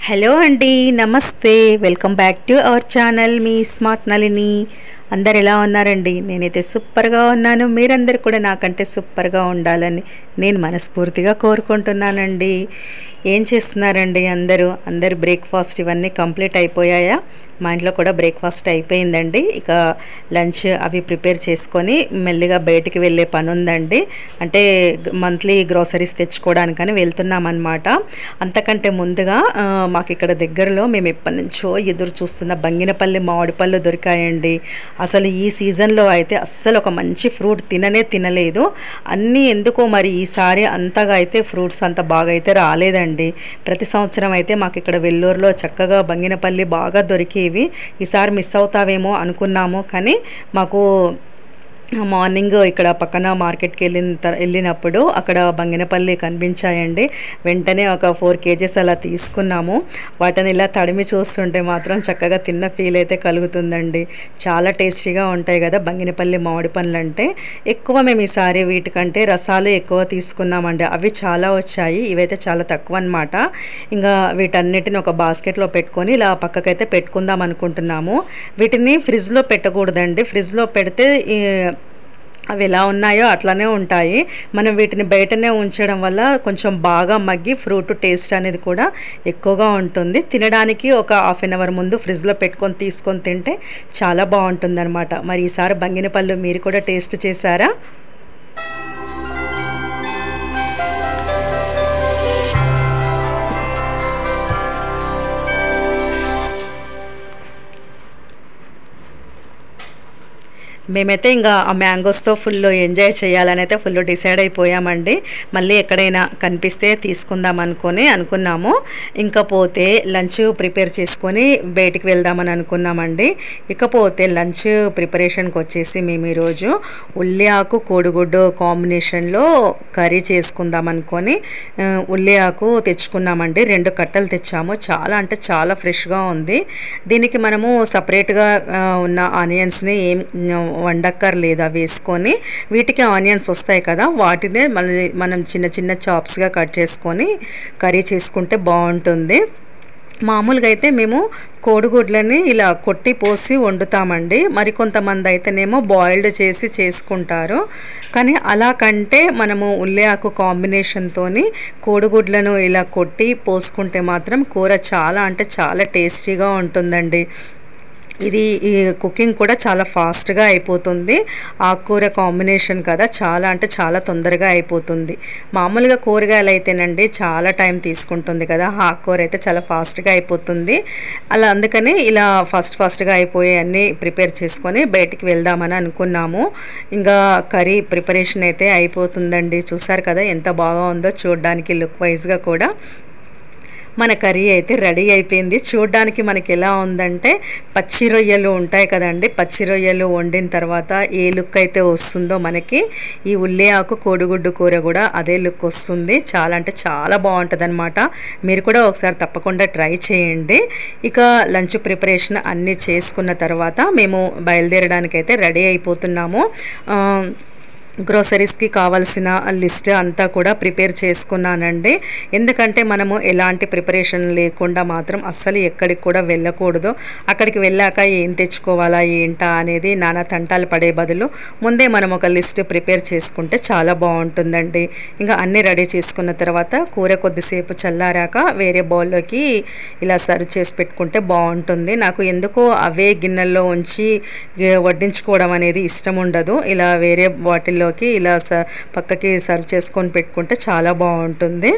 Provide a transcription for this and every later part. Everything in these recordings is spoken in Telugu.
హలో అండి నమస్తే welcome back to our channel మీ స్మార్ట్ నలిని అందరు ఎలా ఉన్నారండి నేనైతే సూపర్గా ఉన్నాను మీరందరు కూడా నాకంటే సూపర్గా ఉండాలని నేను మనస్ఫూర్తిగా కోరుకుంటున్నానండి ఏం చేస్తున్నారండి అందరూ అందరు బ్రేక్ఫాస్ట్ ఇవన్నీ కంప్లీట్ అయిపోయాయా మా ఇంట్లో కూడా బ్రేక్ఫాస్ట్ అయిపోయిందండి ఇక లంచ్ అవి ప్రిపేర్ చేసుకొని మెల్లిగా బయటికి వెళ్ళే పని ఉందండి అంటే మంత్లీ గ్రోసరీస్ తెచ్చుకోవడానికని వెళ్తున్నామన్నమాట అంతకంటే ముందుగా ఆ, మాకు ఇక్కడ దగ్గరలో మేము ఎప్పటి నుంచో ఎదురు చూస్తున్న బంగినపల్లి మామిడి పళ్ళు దొరికాయండి అసలు ఈ సీజన్లో అయితే అస్సలు ఒక మంచి ఫ్రూట్ తిననే తినలేదు అన్నీ ఎందుకో మరి ఈసారి అంతగా అయితే ఫ్రూట్స్ అంత బాగా అయితే రాలేదండి ప్రతి సంవత్సరం అయితే మాకు ఇక్కడ వెల్లూరులో చక్కగా బంగినపల్లి బాగా దొరికేవి ఈసారి మిస్ అవుతావేమో అనుకున్నాము కానీ మాకు మార్నింగ్ ఇక్కడ పక్కన మార్కెట్కి వెళ్ళిన తర్- వెళ్ళినప్పుడు అక్కడ బంగినపల్లి కనిపించాయండి వెంటనే ఒక ఫోర్ కేజెస్ అలా తీసుకున్నాము వాటిని ఇలా తడిమి చూస్తుంటే మాత్రం చక్కగా తిన్న ఫీల్ అయితే కలుగుతుందండి చాలా టేస్టీగా ఉంటాయి కదా బంగినపల్లి మామిడి పండ్లు అంటే ఎక్కువ మేము ఈసారి వీటికంటే రసాలు ఎక్కువ తీసుకున్నామండి అవి చాలా వచ్చాయి ఇవైతే చాలా తక్కువ అనమాట ఇంకా వీటన్నిటిని ఒక బాస్కెట్లో పెట్టుకొని ఇలా పక్కకైతే పెట్టుకుందాం అనుకుంటున్నాము వీటిని ఫ్రిడ్జ్లో పెట్టకూడదండి ఫ్రిడ్జ్లో పెడితే ఈ, అవి ఎలా ఉన్నాయో అట్లానే ఉంటాయి మనం వీటిని బయటనే ఉంచడం వల్ల కొంచెం బాగా మగ్గి ఫ్రూట్ టేస్ట్ అనేది కూడా ఎక్కువగా ఉంటుంది తినడానికి ఒక హాఫ్ అన్ అవర్ ముందు ఫ్రిడ్జ్లో పెట్టుకొని తీసుకొని తింటే చాలా బాగుంటుంది అనమాట మరి ఈసారి బంగినపళ్ళు మీరు కూడా టేస్ట్ చేశారా మేమైతే ఇంకా ఆ మ్యాంగోస్తో ఫుల్ ఎంజాయ్ చేయాలని అయితే ఫుల్ డిసైడ్ అయిపోయామండి మళ్ళీ ఎక్కడైనా కనిపిస్తే తీసుకుందాం అనుకొని అనుకున్నాము ఇంకా పోతే లంచ్ ప్రిపేర్ చేసుకొని బయటికి వెళ్దామని అనుకున్నామండి ఇకపోతే లంచ్ ప్రిపరేషన్కి వచ్చేసి మేము ఈరోజు ఉల్లి ఆకు కోడిగుడ్డు కాంబినేషన్లో కర్రీ చేసుకుందాం అనుకొని ఆ, ఉల్లి ఆకు తెచ్చుకున్నామండి రెండు కట్టలు తెచ్చాము చాలా అంటే చాలా ఫ్రెష్గా ఉంది దీనికి మనము సపరేట్గా ఉన్న ఆనియన్స్ని ఏం వండక్కర్లేదు వేసుకొని వీటికి ఆనియన్స్ వస్తాయి కదా వాటినే మళ్ళీ మనం చిన్న చిన్న చాప్స్గా కట్ చేసుకొని కర్రీ చేసుకుంటే బాగుంటుంది మామూలుగా అయితే మేము కోడిగుడ్లని ఇలా కొట్టి పోసి వండుతామండి మరి కొంతమంది అయితేనేమో బాయిల్డ్ చేసి చేసుకుంటారు కానీ అలా కంటే మనము ఉల్లి ఆకు కాంబినేషన్తో కోడిగుడ్లను ఇలా కొట్టి పోసుకుంటే మాత్రం కూర చాలా అంటే చాలా టేస్టీగా ఉంటుందండి ఇది ఈ కుకింగ్ కూడా చాలా ఫాస్ట్గా అయిపోతుంది ఆకుకూర కాంబినేషన్ కదా చాలా అంటే చాలా తొందరగా అయిపోతుంది మామూలుగా కూరగాయలు అయితేనండి చాలా టైం తీసుకుంటుంది కదా ఆకుకూర అయితే చాలా ఫాస్ట్గా అయిపోతుంది అలా అందుకని ఇలా ఫాస్ట్ ఫాస్ట్గా అయిపోయి అన్నీ ప్రిపేర్ చేసుకొని బయటికి వెళ్దామని అనుకున్నాము ఇంకా కర్రీ ప్రిపరేషన్ అయితే అయిపోతుందండి చూసారు కదా ఎంత బాగా ఉందో చూడడానికి లుక్ వైజ్గా కూడా మన కర్రీ అయితే రెడీ అయిపోయింది చూడడానికి మనకి ఎలా ఉందంటే పచ్చి రొయ్యలు ఉంటాయి కదండి పచ్చి రొయ్యలు వండిన తర్వాత ఏ లుక్ అయితే వస్తుందో మనకి ఈ ఉల్లి ఆకు కోడిగుడ్డు కూర కూడా అదే లుక్ వస్తుంది చాలా అంటే చాలా బాగుంటుంది అనమాట మీరు కూడా ఒకసారి తప్పకుండా ట్రై చేయండి ఇక లంచ్ ప్రిపరేషన్ అన్నీ చేసుకున్న తర్వాత మేము బయలుదేరడానికి అయితే రెడీ అయిపోతున్నాము ఆ, గ్రోసరీస్కి కావాల్సిన లిస్ట్ అంతా కూడా ప్రిపేర్ చేసుకున్నానండి ఎందుకంటే మనము ఎలాంటి ప్రిపరేషన్ లేకుండా మాత్రం అస్సలు ఎక్కడికి కూడా వెళ్ళకూడదు అక్కడికి వెళ్ళాక ఏం తెచ్చుకోవాలా ఏంటా అనేది నానా తంటాలు పడే బదులు ముందే మనం ఒక లిస్ట్ ప్రిపేర్ చేసుకుంటే చాలా బాగుంటుందండి ఇంకా అన్నీ రెడీ చేసుకున్న తర్వాత కూర కొద్దిసేపు చల్లారాక వేరే బౌల్లోకి ఇలా సర్వ్ చేసి పెట్టుకుంటే బాగుంటుంది నాకు ఎందుకో అవే గిన్నెల్లో ఉంచి ఏ, వడ్డించుకోవడం అనేది ఇష్టం ఉండదు ఇలా వేరే బాటిల్లోకి ఇలా స పక్కకి సర్వ్ చేసుకొని పెట్టుకుంటే చాలా బాగుంటుంది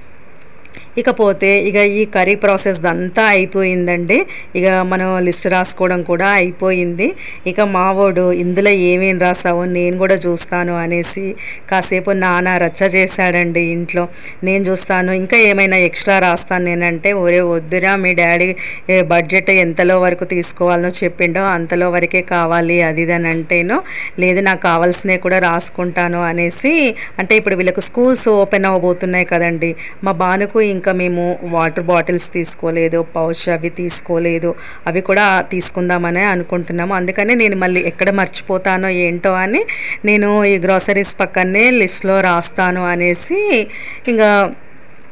ఇకపోతే ఇక ఈ కర్రీ ప్రాసెస్ అంతా అయిపోయిందండి ఇక మనం లిస్ట్ రాసుకోవడం కూడా అయిపోయింది ఇక మావోడు ఇందులో ఏమేం రాసావో నేను కూడా చూస్తాను అనేసి కాసేపు నాన్న రచ్చ చేశాడండి ఇంట్లో నేను చూస్తాను ఇంకా ఏమైనా ఎక్స్ట్రా రాస్తాను నేనంటే ఒరే వద్దురా మీ డాడీ ఏ బడ్జెట్ ఎంతలో వరకు తీసుకోవాలనో చెప్పిండో అంతలో వరకే కావాలి అది ఇది అని అంటేనో లేదు నాకు కావాల్సినవి కూడా రాసుకుంటాను అనేసి అంటే ఇప్పుడు వీళ్ళకు స్కూల్స్ ఓపెన్ అవ్వబోతున్నాయి కదండి మా బానుకు ఇంకా మేము వాటర్ బాటిల్స్ తీసుకోలేదు పౌచ్ అవి తీసుకోలేదు అవి కూడా తీసుకుందామని అనుకుంటున్నాము అందుకని నేను మళ్ళీ ఎక్కడ మర్చిపోతానో ఏంటో అని నేను ఈ గ్రాసరీస్ పక్కనే లిస్ట్లో రాస్తాను అనేసి ఇంకా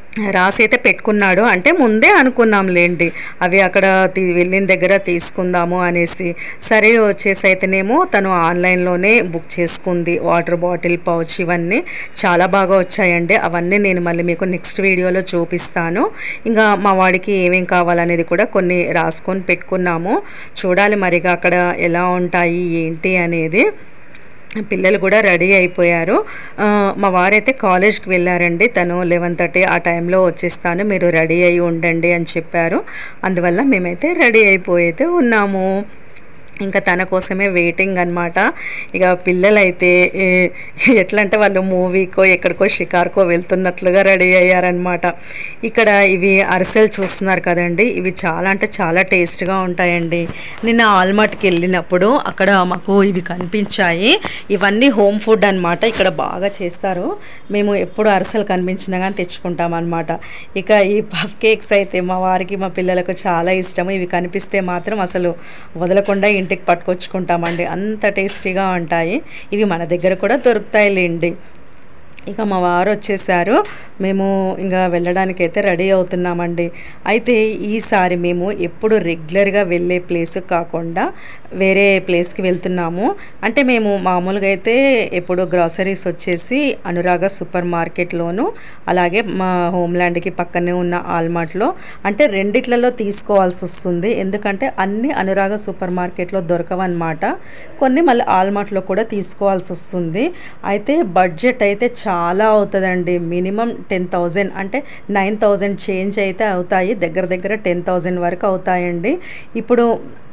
రాసి అయితే పెట్టుకున్నాడు అంటే ముందే అనుకున్నాంలేండి అవి అక్కడ తీ- వెళ్ళిన దగ్గర తీసుకుందాము అనేసి సరే వచ్చేసి అయితేనేమో తను ఆన్లైన్లోనే బుక్ చేసుకుంది వాటర్ బాటిల్ పౌచ్ ఇవన్నీ చాలా బాగా వచ్చాయండి అవన్నీ నేను మళ్ళీ మీకు నెక్స్ట్ వీడియోలో చూపిస్తాను ఇంకా మా వాడికి ఏమేం కావాలనేది కూడా కొన్ని రాసుకొని పెట్టుకున్నాము చూడాలి మరిగా అక్కడ ఎలా ఉంటాయి ఏంటి అనేది పిల్లలు కూడా రెడీ అయిపోయారు ఆ, మా వారైతే కాలేజ్కి వెళ్ళారండి తను లెవెన్ థర్టీ ఆ టైంలో వచ్చేస్తాను మీరు రెడీ అయి ఉండండి అని చెప్పారు అందువల్ల మేమైతే రెడీ అయిపోయి అయితే ఉన్నాము ఇంకా తన కోసమే వెయిటింగ్ అనమాట ఇక పిల్లలైతే ఏ, ఎట్లా అంటే వాళ్ళు మూవీకో ఎక్కడికో షికార్కో వెళ్తున్నట్లుగా రెడీ అయ్యారనమాట ఇక్కడ ఇవి అరిసెలు చూస్తున్నారు కదండి ఇవి చాలా అంటే చాలా టేస్ట్గా ఉంటాయండి నిన్న ఆల్మార్ట్కి వెళ్ళినప్పుడు అక్కడ మాకు ఇవి కనిపించాయి ఇవన్నీ హోమ్ ఫుడ్ అనమాట ఇక్కడ బాగా చేస్తారు మేము ఎప్పుడు అరిసెలు కనిపించినా కానీ తెచ్చుకుంటాం అనమాట ఇక ఈ పఫ్ కేక్స్ అయితే మా వారికి మా పిల్లలకు చాలా ఇష్టము ఇవి కనిపిస్తే మాత్రం అసలు వదలకుండా ఇంటికి పట్టుకొచ్చుకుంటామండి అంత టేస్టీగా ఉంటాయి ఇవి మన దగ్గర కూడా దొరుకుతాయిలేండి ఇక మా వారు వచ్చేసారు మేము ఇంకా వెళ్ళడానికి అయితే రెడీ అవుతున్నామండి అయితే ఈసారి మేము ఎప్పుడు రెగ్యులర్గా వెళ్ళే ప్లేస్ కాకుండా వేరే ప్లేస్కి వెళ్తున్నాము అంటే మేము మామూలుగా అయితే ఎప్పుడు గ్రాసరీస్ వచ్చేసి అనురాగ సూపర్ మార్కెట్లోను అలాగే మా హోమ్ల్యాండ్కి పక్కనే ఉన్న ఆల్మార్ట్లో అంటే రెండిట్లలో తీసుకోవాల్సి వస్తుంది ఎందుకంటే అన్ని అనురాగ సూపర్ మార్కెట్లో దొరకవన్నమాట కొన్ని మళ్ళీ ఆల్మార్ట్లో కూడా తీసుకోవాల్సి వస్తుంది అయితే బడ్జెట్ అయితే చాలా అవుతుందండి మినిమం టెన్ థౌజండ్ అంటే నైన్ థౌజండ్ చేంజ్ అయితే అవుతాయి దగ్గర దగ్గర టెన్ థౌజండ్ వరకు అవుతాయండి ఇప్పుడు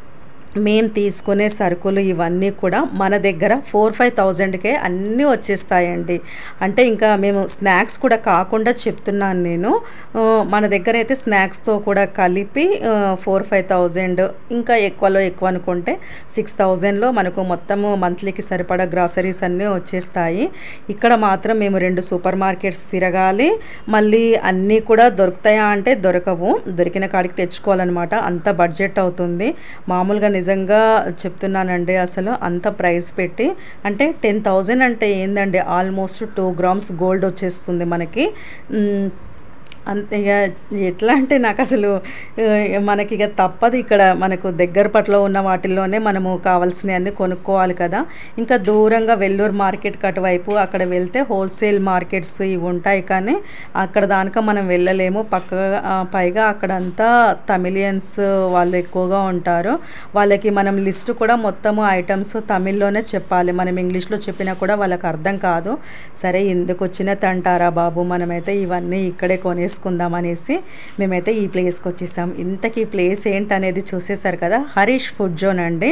మేము తీసుకునే సరుకులు ఇవన్నీ కూడా మన దగ్గర ఫోర్ ఫైవ్ థౌజండ్కే అన్నీ వచ్చేస్తాయండి అంటే ఇంకా మేము స్నాక్స్ కూడా కాకుండా చెప్తున్నాను నేను ఆ, మన దగ్గర అయితే స్నాక్స్తో కూడా కలిపి ఫోర్ ఫైవ్ థౌజండ్ ఇంకా ఎక్కువలో ఎక్కువ అనుకుంటే సిక్స్ థౌజండ్లో మనకు మొత్తము మంత్లీకి సరిపడా గ్రాసరీస్ అన్నీ వచ్చేస్తాయి ఇక్కడ మాత్రం మేము రెండు సూపర్ మార్కెట్స్ తిరగాలి మళ్ళీ అన్నీ కూడా దొరుకుతాయా అంటే దొరకవు దొరికిన కాడికి తెచ్చుకోవాలన్నమాట అంత బడ్జెట్ అవుతుంది మామూలుగా నిజంగా చెప్తున్నానండి అసలు అంత ప్రైస్ పెట్టి అంటే టెన్ థౌజండ్ అంటే ఏందండి ఆల్మోస్ట్ టూ గ్రామ్స్ గోల్డ్ వచ్చేస్తుంది మనకి మ్, అంతే ఇక ఎట్లా అంటే నాకు అసలు ఆ, మనకి ఇక తప్పదు ఇక్కడ మనకు దగ్గర పట్ల ఉన్న వాటిల్లోనే మనము కావాల్సినవన్నీ కొనుక్కోవాలి కదా ఇంకా దూరంగా వెల్లూరు మార్కెట్కి అటువైపు అక్కడ వెళ్తే హోల్సేల్ మార్కెట్స్ ఇవి ఉంటాయి కానీ అక్కడ దానిక మనం వెళ్ళలేము పక్కగా ఆ, పైగా అక్కడంతా తమిళియన్స్ వాళ్ళు ఎక్కువగా ఉంటారు వాళ్ళకి మనం లిస్ట్ కూడా మొత్తము ఐటమ్స్ తమిళ్లోనే చెప్పాలి మనం ఇంగ్లీష్లో చెప్పినా కూడా వాళ్ళకి అర్థం కాదు సరే ఎందుకు వచ్చిన తంటారా బాబు మనమైతే ఇవన్నీ ఇక్కడే కొనేసుకుందాం అనేసి మేమైతే ఈ ప్లేస్కి వచ్చేసాం ఇంతకీ ఈ ప్లేస్ ఏంటనేది చూసేశారు కదా హరీష్ ఫుడ్ జోన్ అండి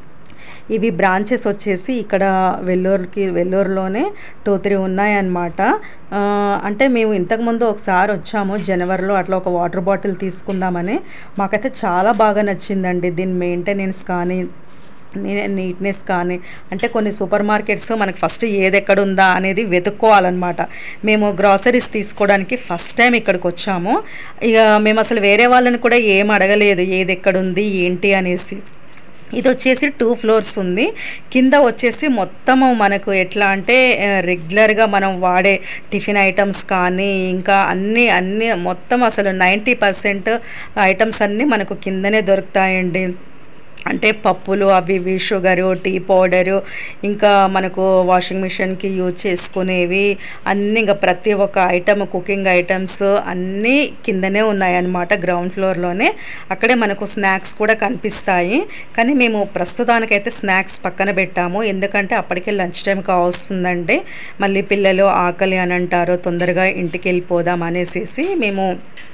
ఇవి బ్రాంచెస్ వచ్చేసి ఇక్కడ వెల్లూరుకి వెల్లూరులోనే టూ త్రీ ఉన్నాయన్నమాట ఆ, అంటే మేము ఇంతకుముందు ఒకసారి వచ్చాము జనవరిలో అట్లా ఒక వాటర్ బాటిల్ తీసుకుందామని మాకైతే చాలా బాగా నచ్చిందండి దీని మెయింటెనెన్స్ కానీ నీ- నీట్నెస్ కానీ అంటే కొన్ని సూపర్ మార్కెట్స్ మనకి ఫస్ట్ ఏది ఎక్కడ ఉందా అనేది వెతుక్కోవాలన్నమాట మేము గ్రాసరీస్ తీసుకోవడానికి ఫస్ట్ టైం ఇక్కడికి వచ్చాము ఇక మేము అసలు వేరే వాళ్ళని కూడా ఏం అడగలేదు ఏది ఎక్కడ ఉంది ఏంటి అనేసి ఇది వచ్చేసి టూ ఫ్లోర్స్ ఉంది కింద వచ్చేసి మొత్తము మనకు ఎట్లా అంటే ఆ, రెగ్యులర్గా మనం వాడే టిఫిన్ ఐటమ్స్ కానీ ఇంకా అన్నీ అన్నీ మొత్తం అసలు నైంటీ పర్సెంట్ ఐటమ్స్ అన్నీ మనకు కిందనే దొరుకుతాయండి అంటే పప్పులు అవి ఇవి షుగరు టీ పౌడరు ఇంకా మనకు వాషింగ్ మిషన్కి యూజ్ చేసుకునేవి అన్నీ ఇంకా ప్రతి ఒక్క ఐటమ్ కుకింగ్ ఐటమ్స్ అన్నీ కిందనే ఉన్నాయన్నమాట గ్రౌండ్ ఫ్లోర్లోనే అక్కడే మనకు స్నాక్స్ కూడా కనిపిస్తాయి కానీ మేము ప్రస్తుతానికైతే స్నాక్స్ పక్కన పెట్టాము ఎందుకంటే అప్పటికే లంచ్ టైం కావస్తుందండి మళ్ళీ పిల్లలు ఆకలి అని అంటారు తొందరగా ఇంటికి వెళ్ళిపోదాం అనేసి మేము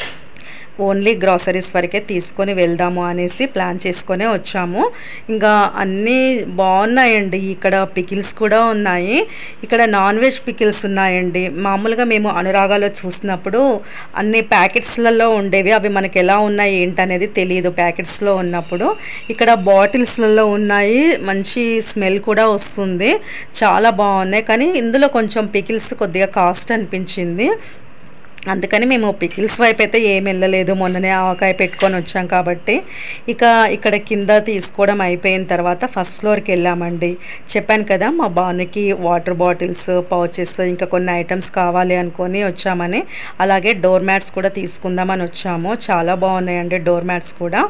ఓన్లీ గ్రాసరీస్ వరకే తీసుకొని వెళ్దాము అనేసి ప్లాన్ చేసుకొని వచ్చాము ఇంకా అన్నీ బాగున్నాయండి ఇక్కడ పికిల్స్ కూడా ఉన్నాయి ఇక్కడ నాన్ వెజ్ పికిల్స్ ఉన్నాయండి మామూలుగా మేము అనురాగాలో చూసినప్పుడు అన్ని ప్యాకెట్స్లలో ఉండేవి అవి మనకి ఎలా ఉన్నాయి ఏంటనేది తెలియదు ప్యాకెట్స్లో ఉన్నప్పుడు ఇక్కడ బాటిల్స్లలో ఉన్నాయి మంచి స్మెల్ కూడా వస్తుంది చాలా బాగున్నాయి కానీ ఇందులో కొంచెం పికిల్స్ కొద్దిగా కాస్ట్ అనిపించింది అందుకని మేము పికిల్స్ వైపు అయితే ఏం వెళ్ళలేదు మొన్ననే ఆవకాయ పెట్టుకొని వచ్చాం కాబట్టి ఇక ఇక్కడ కింద తీసుకోవడం అయిపోయిన తర్వాత ఫస్ట్ ఫ్లోర్కి వెళ్ళామండి చెప్పాను కదా మా బానుకి వాటర్ బాటిల్స్ పౌచెస్ ఇంకా కొన్ని ఐటమ్స్ కావాలి అనుకొని వచ్చామని అలాగే డోర్ మ్యాట్స్ కూడా తీసుకుందామని వచ్చాము చాలా బాగున్నాయండి డోర్ మ్యాట్స్ కూడా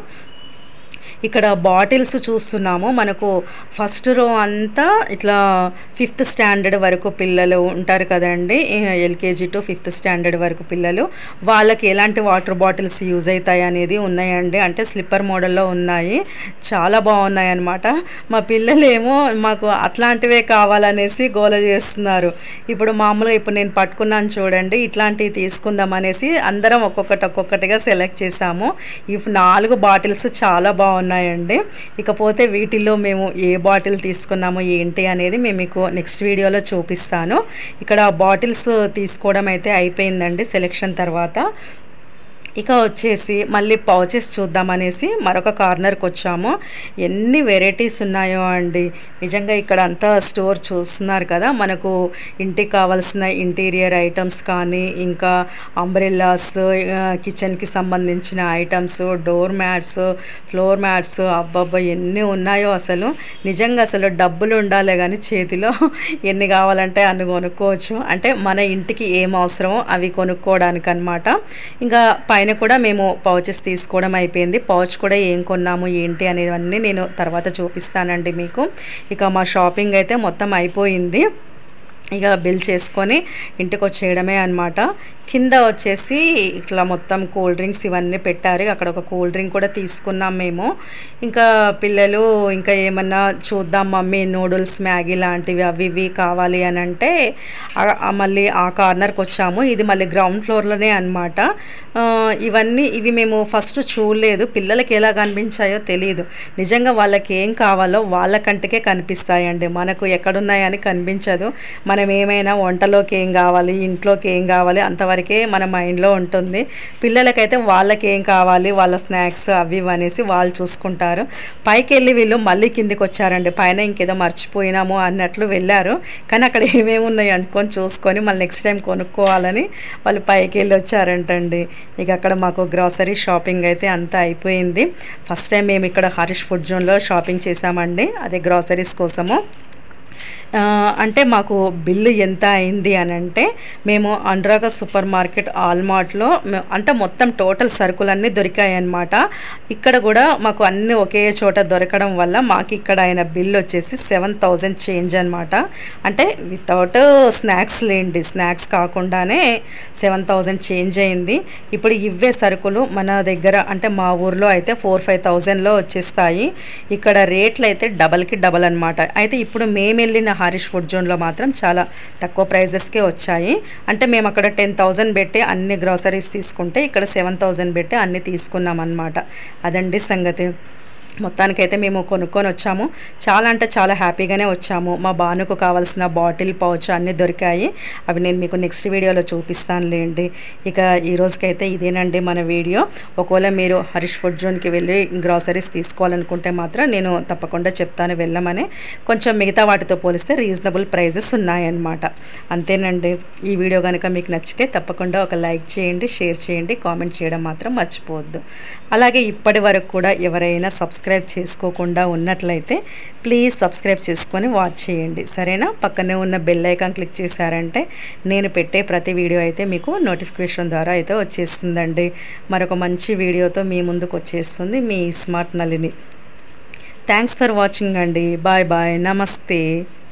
ఇక్కడ బాటిల్స్ చూస్తున్నాము మనకు ఫస్ట్ రో అంతా ఇట్లా ఫిఫ్త్ స్టాండర్డ్ వరకు పిల్లలు ఉంటారు కదండి ఎల్కేజీ టు ఫిఫ్త్ స్టాండర్డ్ వరకు పిల్లలు వాళ్ళకి ఎలాంటి వాటర్ బాటిల్స్ యూజ్ అవుతాయి అనేది ఉన్నాయండి అంటే స్లిప్పర్ మోడల్లో ఉన్నాయి చాలా బాగున్నాయి అన్నమాట మా పిల్లలు ఏమో మాకు అట్లాంటివే కావాలనేసి గోల చేస్తున్నారు ఇప్పుడు మామూలుగా ఇప్పుడు నేను పట్టుకున్నాను చూడండి ఇట్లాంటివి తీసుకుందాం అనేసి అందరం ఒక్కొక్కటి ఒక్కొక్కటిగా సెలెక్ట్ చేసాము ఈ నాలుగు బాటిల్స్ చాలా బాగున్నాయండి ఇకపోతే వీటిల్లో మేము ఏ బాటిల్ తీసుకున్నాము ఏంటి అనేది మేము మీకు నెక్స్ట్ వీడియోలో చూపిస్తాను ఇక్కడ బాటిల్స్ తీసుకోవడం అయితే అయిపోయిందండి సెలెక్షన్ తర్వాత ఇక వచ్చేసి మళ్ళీ పౌచెస్ చూద్దామనేసి మరొక కార్నర్కి వచ్చాము ఎన్ని వెరైటీస్ ఉన్నాయో అండి నిజంగా ఇక్కడ అంతా స్టోర్ చూస్తున్నారు కదా మనకు ఇంటికి కావాల్సిన ఇంటీరియర్ ఐటమ్స్ కానీ ఇంకా అంబ్రెల్లాస్ కిచెన్కి సంబంధించిన items door mats floor mats అబ్బబ్బా ఎన్ని ఉన్నాయో అసలు నిజంగా అసలు డబ్బులు ఉండాలి కానీ చేతిలో ఎన్ని కావాలంటే అన్ని కొనుక్కోవచ్చు అంటే మన ఇంటికి ఏం అవసరమో అవి కొనుక్కోవడానికి అనమాట ఇంకా పైన కూడా మేము పౌచెస్ తీసుకోవడం అయిపోయింది పౌచ్ కూడా ఏం కొన్నాము ఏంటి అనేవన్నీ నేను తర్వాత చూపిస్తానండి మీకు ఇక మా షాపింగ్ అయితే మొత్తం అయిపోయింది ఇక బిల్ చేసుకొని ఇంటికి వచ్చేయడమే అనమాట కింద వచ్చేసి ఇట్లా మొత్తం కూల్ డ్రింక్స్ ఇవన్నీ పెట్టారు అక్కడ ఒక కూల్ డ్రింక్ కూడా తీసుకున్నాం మేము ఇంకా పిల్లలు ఇంకా ఏమన్నా చూద్దాం మమ్మీ నూడిల్స్ మ్యాగీ లాంటివి అవి ఇవి కావాలి అని అంటే ఆ- ఆ మళ్ళీ ఆ కార్నర్కి వచ్చాము ఇది మళ్ళీ గ్రౌండ్ ఫ్లోర్లోనే అనమాట ఇవన్నీ ఇవి మేము ఫస్ట్ చూడలేదు పిల్లలకి ఎలా కనిపించాయో తెలియదు నిజంగా వాళ్ళకి ఏం కావాలో వాళ్ళ కంటికే కనిపిస్తాయండి మనకు ఎక్కడున్నాయని కనిపించదు మనం ఏమైనా వంటలోకి ఏం కావాలి ఇంట్లోకి ఏం కావాలి అంతవరకే మన మైండ్లో ఉంటుంది పిల్లలకైతే వాళ్ళకి ఏం కావాలి వాళ్ళ స్నాక్స్ అవి ఇవి అనేసి వాళ్ళు చూసుకుంటారు పైకి వెళ్ళి వీళ్ళు మళ్ళీ కిందికి వచ్చారండి పైన ఇంకేదో మర్చిపోయినాము అన్నట్లు వెళ్ళారు కానీ అక్కడ ఏమేమి ఉన్నాయి అనుకొని చూసుకొని మళ్ళీ నెక్స్ట్ టైం కొనుక్కోవాలని వాళ్ళు పైకి వెళ్ళి వచ్చారంటండి ఇక అక్కడ మాకు గ్రాసరీ షాపింగ్ అయితే అంతా అయిపోయింది ఫస్ట్ టైం మేము ఇక్కడ హరీష్ ఫుడ్ జోన్లో షాపింగ్ చేసామండి అదే గ్రాసరీస్ కోసము ఆ, అంటే మాకు బిల్లు ఎంత అయింది అని అంటే మేము అనురాగ సూపర్ మార్కెట్ ఆల్మార్ట్లో మే- అంటే మొత్తం టోటల్ సరుకులన్నీ దొరికాయి అన్నమాట ఇక్కడ కూడా మాకు అన్నీ ఒకే చోట దొరకడం వల్ల మాకు ఇక్కడ అయిన బిల్ వచ్చేసి సెవెన్ థౌజండ్ చేంజ్ అనమాట అంటే వితౌట్ స్నాక్స్ లేండి స్నాక్స్ కాకుండానే సెవెన్ థౌజండ్ చేంజ్ అయింది ఇప్పుడు ఇవే సరుకులు మన దగ్గర అంటే మా ఊర్లో అయితే ఫోర్ ఫైవ్ థౌజండ్లో వచ్చేస్తాయి ఇక్కడ రేట్లు అయితే డబల్కి డబల్ అనమాట అయితే ఇప్పుడు మేము వెళ్ళిన హారిష్ ఫుడ్ జోన్లో మాత్రం చాలా తక్కువ ప్రైజెస్కే వచ్చాయి అంటే మేము అక్కడ టెన్ థౌజండ్ పెట్టి అన్ని గ్రాసరీస్ తీసుకుంటే ఇక్కడ సెవెన్ థౌజండ్ పెట్టి అన్ని తీసుకున్నాం అనమాట అదండి సంగతి మొత్తానికైతే మేము కొనుక్కొని వచ్చాము చాలా అంటే చాలా హ్యాపీగానే వచ్చాము మా బానుకు కావాల్సిన బాటిల్ పౌచ్ అన్నీ దొరికాయి అవి నేను మీకు నెక్స్ట్ వీడియోలో చూపిస్తానులేండి ఇక ఈ రోజుకైతే ఇదేనండి మన వీడియో ఒకవేళ మీరు హరీష్ ఫుడ్ జోన్కి వెళ్ళి గ్రాసరీస్ తీసుకోవాలనుకుంటే మాత్రం నేను తప్పకుండా చెప్తాను వెళ్ళమని కొంచెం మిగతా వాటితో పోలిస్తే రీజనబుల్ ప్రైజెస్ ఉన్నాయన్నమాట అంతేనండి ఈ వీడియో కనుక మీకు నచ్చితే తప్పకుండా ఒక లైక్ చేయండి షేర్ చేయండి కామెంట్ చేయడం మాత్రం మర్చిపోవద్దు అలాగే ఇప్పటి వరకు కూడా ఎవరైనా సబ్స్క్రైబ్ చేసుకోకుండా ఉన్నట్లయితే ప్లీజ్ సబ్స్క్రైబ్ చేసుకొని వాచ్ చేయండి సరేనా పక్కనే ఉన్న బెల్ ఐకాన్ క్లిక్ చేశారంటే నేను పెట్టే ప్రతి వీడియో అయితే మీకు నోటిఫికేషన్ ద్వారా అయితే వచ్చేస్తుందండి మరొక మంచి వీడియోతో మీ ముందుకు వచ్చేస్తుంది మీ smart Nalini thanks for watching అండి బాయ్ బాయ్ నమస్తే